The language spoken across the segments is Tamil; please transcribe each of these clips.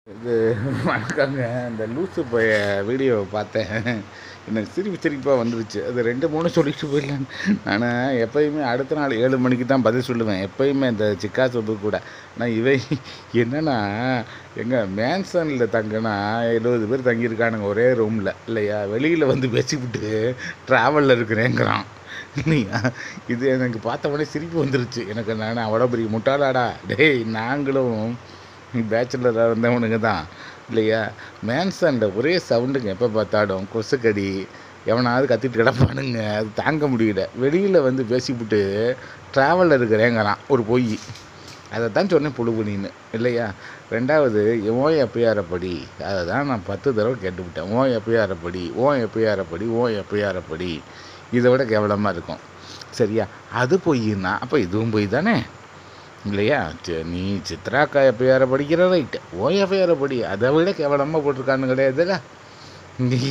இது வணக்கங்க இந்த லூசு போய வீடியோவை பார்த்தேன் எனக்கு சிரிப்பு சிரிப்பாக வந்துருச்சு அது ரெண்டு மூணு சொல்லிட்டு போயிடலாம் நான் எப்பயுமே அடுத்த நாள் ஏழு மணிக்கு தான் பதில் சொல்லுவேன் எப்பயுமே இந்த சிக்கா சொப்பு கூட ஆனால் இவை என்னென்னா எங்கள் மேன்சனில் தங்கினா எழுபது பேர் தங்கியிருக்கானுங்க ஒரே ரூமில் இல்லையா வெளியில் வந்து பேசிவிட்டு ட்ராவலில் இருக்கிறேங்கிறான் இல்லையா இது எனக்கு பார்த்த உடனே சிரிப்பு வந்துருச்சு எனக்கு நான் அவ்வளோ பெரிய முட்டாளாடா டேய் நாங்களும் பேச்சுலராக இருந்தவனுங்க தான் இல்லையா மேன்சனில் ஒரே சவுண்டுங்க எப்போ பார்த்தாலும் கொசுக்கடி எவனாவது கத்திட்டு கிடப்பானுங்க அது தாங்க முடியல வெளியில் வந்து பேசிவிட்டு ட்ராவலில் இருக்கிறேங்கிறான் ஒரு பொய் அதை தான் சொன்னேன் புழுகுனின்னு இல்லையா ரெண்டாவது ஓ எப்பயாரப்படி அதை தான் நான் பத்து தடவை கேட்டுவிட்டேன் ஓ எப்பயாரப்படி ஓ எப்பயாரப்படி ஓ எப்பயாரப்படி இதை விட கேவலமாக இருக்கும் சரியா அது பொய்னா அப்போ இதுவும் பொய் தானே இல்லையா சி- நீ சித்ராக்கா எஃப்ஐஆரை படிக்கிற ரைட்டு ஓ எஃப்ஐஆரை படி அதை விட கேவலமாக போட்டிருக்கான்னு கிடையாதுல்ல நீ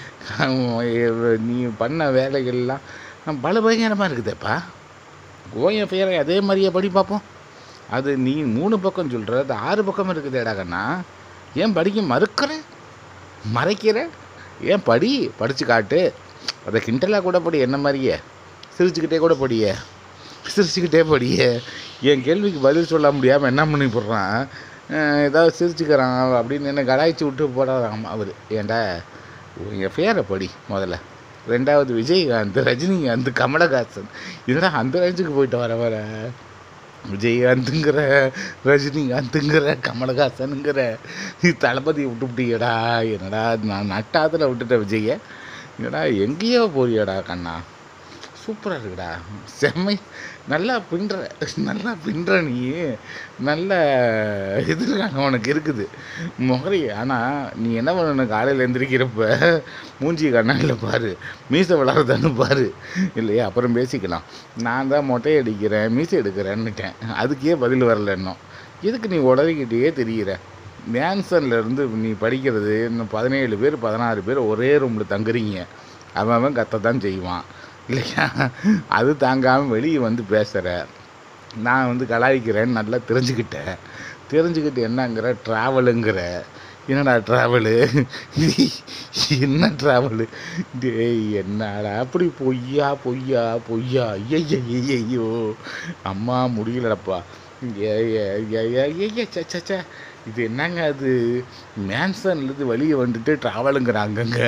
நீ பண்ண வேலைகள்லாம் பல பயங்கரமாக இருக்குதேப்பா ஓ எஃப்ஐஆரை அதே மாதிரியே படி பார்ப்போம் அது நீ மூணு பக்கம் சொல்கிற அது ஆறு பக்கம் இருக்குதேடா கண்ணா ஏன் படிக்க மறுக்கிற மறைக்கிற ஏன் படி படித்து காட்டு அதை கிண்டலாக கூட படி என்ன மாதிரியே சிரிச்சுக்கிட்டே கூட படியே சிரிச்சுக்கிட்டே படியே என் கேள்விக்கு பதில் சொல்ல முடியாமல் என்ன பண்ணி போடுறான் அஹ் ஏதாவது சிரிச்சுக்கிறான் அப்படின்னு என்ன கலாய்ச்சி விட்டு போடுறான் அவர் ஏன்டா என் பேரை படி முதல்ல ரெண்டாவது விஜயகாந்த் ரஜினிகாந்த் கமலஹாசன் இதெல்லாம் அந்த ரேஞ்சுக்கு போயிட்டு வர வர விஜயகாந்துங்கிற ரஜினிகாந்துங்கிற கமலஹாசனுங்கிற நீ தளபதியை விட்டுவிட்டியடா என்னடா நான் நட்டாத்தில் விட்டுட்டேன் விஜய என்னடா எங்கேயோ போறியடா கண்ணா சூப்பராக இருக்குடா செம்மை நல்லா பின்ற நல்லா பின்ற நீ நல்ல எதிர்காலம் உனக்கு இருக்குது முகரி ஆனால் நீ என்ன பண்ணணும் காலையில் எந்திரிக்கிறப்ப மூஞ்சி கண்ணாடியில் பாரு மீசை வளர்றதான்னு பாரு இல்லையா அப்புறம் பேசிக்கலாம் நான் தான் மொட்டை அடிக்கிறேன் மீசை எடுக்கிறேன்னுட்டேன் அதுக்கே பதில் வரல இன்னும் எதுக்கு நீ உடறிக்கிட்டே தெரிகிற மேன்சன்ல இருந்து நீ படிக்கிறது இன்னும் பதினேழு பேர் பதினாறு பேர் ஒரே ரூமில் தங்குறீங்க அவன் அவன் கத்த தான் செய்வான் இல்லையா அது தாங்காமல் வெளியே வந்து பேசுகிற நான் வந்து கலாய்க்கிறேன்னு நல்லா தெரிஞ்சுக்கிட்டேன் தெரிஞ்சுக்கிட்டு என்னங்கிற ட்ராவலுங்கிற என்னடா ட்ராவலு என்ன ட்ராவலு டேய் என்னடா அப்படி பொய்யா பொய்யா பொய்யா ஐயய்ய ஐயோ அம்மா முடியலடப்பா ஏ ஏ ஏ ஏ ஏ ஏ சே சே சே இது என்னங்க அது மேன்சன்லேருந்து வெளியே வந்துட்டு ட்ராவலுங்கிறாங்கங்க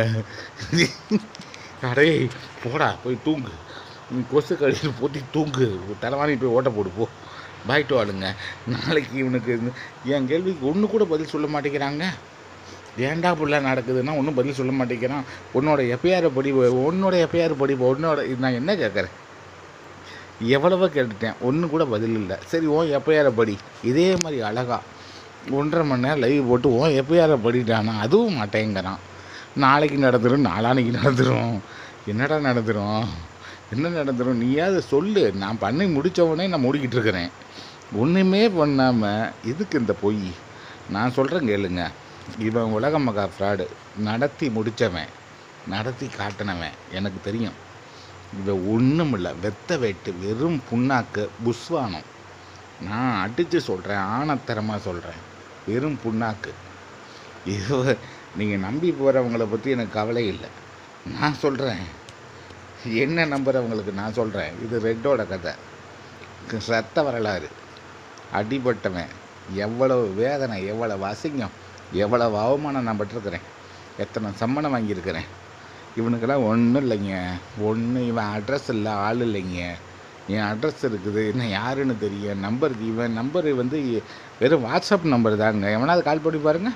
அடே போடா போய் தூங்கு நீ கொசு கழிவு போட்டு தூங்கு தலைவாணி போய் ஓட்ட போடு போ பாய்ட்டு வாழுங்க நாளைக்கு இவனுக்கு இந்த- என் கேள்விக்கு ஒன்று கூட பதில் சொல்ல மாட்டேங்கிறாங்க ஏன்டா புள்ள நடக்குதுன்னா ஒன்றும் பதில் சொல்ல மாட்டேங்கிறான் உன்னோட எஃப்ஐஆரை படி உன்னோட எஃப்ஐஆர் படி உன்னோட இது நான் என்ன கேட்குறேன் எவ்வளவோ கேட்டுட்டேன் ஒன்று கூட பதில் இல்லை சரி ஓ எஃப்ஐஆரை படி இதே மாதிரி அழகா ஒன்றரை மணி நேரம் லைவ் போட்டு ஓ எஃப்ஐஆரை படிட்டானா அதுவும் மாட்டேங்கிறான் நாளைக்கு நடந்துடும் நாளான்னைக்கு நடந்துடும் என்னடா நடந்துடும் என்ன நடந்துடும் நீயாவது சொல்லு நான் பண்ணி முடித்தவொடனே நான் மூடிக்கிட்டு இருக்கிறேன் ஒன்றுமே பண்ணாமல் எதுக்கு இந்த பொய் நான் சொல்கிறேன் கேளுங்க இவன் உலக மகா ஃப்ராடு நடத்தி முடித்தவன் நடத்தி காட்டினவன் எனக்கு தெரியும் இவன் ஒன்றும் இல்லை வெத்த வேட்டு வெறும் புண்ணாக்கு புஸ்வானம் நான் அடித்து சொல்கிறேன் ஆணத்தரமாக சொல்கிறேன் வெறும் புண்ணாக்கு இது நீங்கள் நம்பி போகிறவங்கள பற்றி எனக்கு கவலை இல்லை நான் சொல்கிறேன் என்ன நம்புகிறவங்களுக்கு நான் சொல்கிறேன் இது ரெட்டோட கதை ரத்த வரலாறு அடிபட்டவன் எவ்வளவு வேதனை எவ்வளவு அசிங்கம் எவ்வளவு அவமானம் நான் பட்டிருக்கிறேன் எத்தனை சம்மணம் வாங்கியிருக்கிறேன் இவனுக்கெல்லாம் ஒன்றும் இல்லைங்க ஒன்று இவன் அட்ரஸ் இல்லை ஆள் இல்லைங்க என் அட்ரஸ் இருக்குது என்ன யாருன்னு தெரியும் நம்பர் இவன் நம்பர் வந்து வெறும் வாட்ஸ்அப் நம்பர் தாங்க எவனாவது கால் பண்ணி பாருங்கள்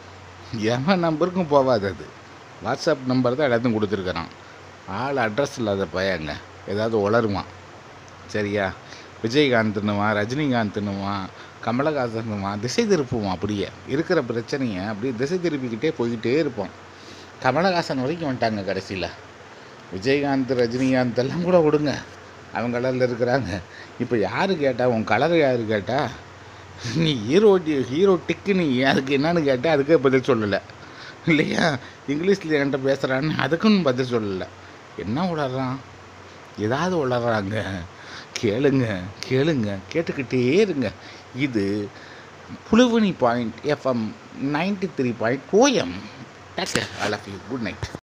எவன் நம்பருக்கும் போகாது அது வாட்ஸ்அப் நம்பர் தான் எல்லாத்தையும் கொடுத்துருக்குறான் ஆள் அட்ரஸ் இல்லாத பையங்க ஏதாவது உளருவான் சரியா விஜயகாந்த்னுவான் ரஜினிகாந்த்னுவான் கமலஹாசனுவான் திசை திருப்புவான் அப்படியே இருக்கிற பிரச்சனையை அப்படியே திசை திருப்பிக்கிட்டே போய்கிட்டே இருப்பான் கமலஹாசன் வரைக்கும் வந்துட்டாங்க கடைசியில் விஜயகாந்த் ரஜினிகாந்த் எல்லாம் கூட விடுங்க அவங்க கலரில் இருக்கிறாங்க இப்போ யார் கேட்டா உன் கலர் யார் கேட்டா நீ ஹீரோ ஹீரோ டிக்கு நீ அதுக்கு என்னன்னு கேட்டால் அதுக்கே பதில் சொல்லலை இல்லையா இங்கிலீஷில் என்கிட்ட பேசுகிறான்னு அதுக்கும் பதில் சொல்லலை என்ன உளறான் ஏதாவது உளறாங்க கேளுங்க கேளுங்க கேட்டுக்கிட்டே இருங்க இது புழுவனி point FM ninety three point கோயம் take I love you good night